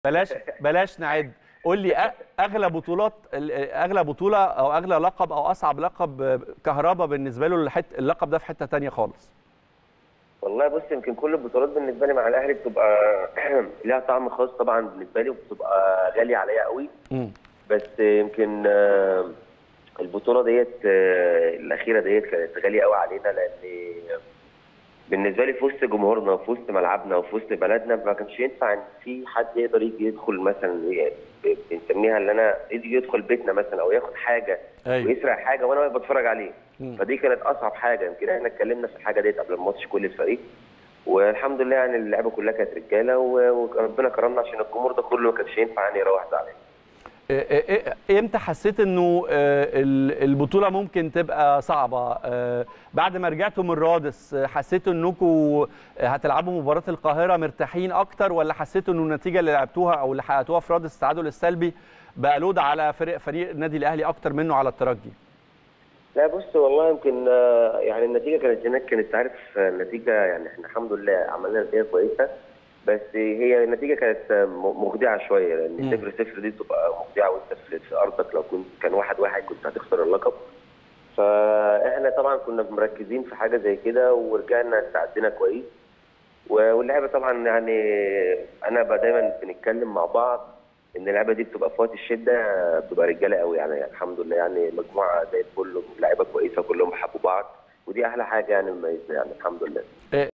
بلاش بلاش نعد قول لي أ- اغلى بطولات ال- اغلى بطوله او اغلى لقب او اصعب لقب كهربا بالنسبه له الحت اللقب ده في حته تانية خالص والله بص يمكن كل البطولات بالنسبه لي مع الاهلي بتبقى ليها طعم خاص طبعا بالنسبه لي وبتبقى غاليه عليا قوي مم. بس يمكن آه، البطوله ديت آه، الاخيره ديت كانت غاليه قوي علينا لان بالنسبه لي في وسط جمهورنا وفي وسط ملعبنا وفي وسط بلدنا ما كانش ينفع ان في حد يقدر يجي يدخل مثلا ي- بنسميها اللي انا يجي يدخل بيتنا مثلا او ياخد حاجه ايوه ويسرق حاجه وانا واقف بتفرج عليه مم. فدي كانت اصعب حاجه يمكن احنا اتكلمنا في الحاجه ديت قبل الماتش كل الفريق والحمد لله يعني اللعبه كلها كانت رجاله و- وربنا كرمنا عشان الجمهور ده كله ما كانش ينفع يعني يروح زعلان إيه- إيه- إيه- امتى حسيت انه آه، ال- البطوله ممكن تبقى صعبه آه، بعد ما رجعتوا من رادس آه، حسيتوا انكم هتلعبوا مباراه القاهره مرتاحين اكتر ولا حسيتوا انه النتيجه اللي لعبتوها او اللي حققتوها في رادس التعادل السلبي بقى لود على فريق فريق النادي الاهلي اكتر منه على الترجي لا بص والله يمكن آه، يعني النتيجه كانت هناك كانت عارف آه، النتيجه يعني احنا الحمد لله عملنا نتيجه كويسه بس هي النتيجه كانت آه، م- مخدعه شويه مم. لان صفر صفر دي بتبقى مخدعه وانت في في ارضك لو كنت كان واحد واحد كنت هتخسر اللقب فاحنا طبعا كنا مركزين في حاجه زي كده ورجعنا استعدينا كويس و- واللعبه طبعا يعني انا بقى دايما بنتكلم مع بعض ان اللعبه دي بتبقى في وقت الشده بتبقى رجاله قوي يعني, يعني الحمد لله يعني مجموعه زي الفل لعيبه كويسه كلهم بيحبوا بعض ودي احلى حاجه يعني مميزه يعني الحمد لله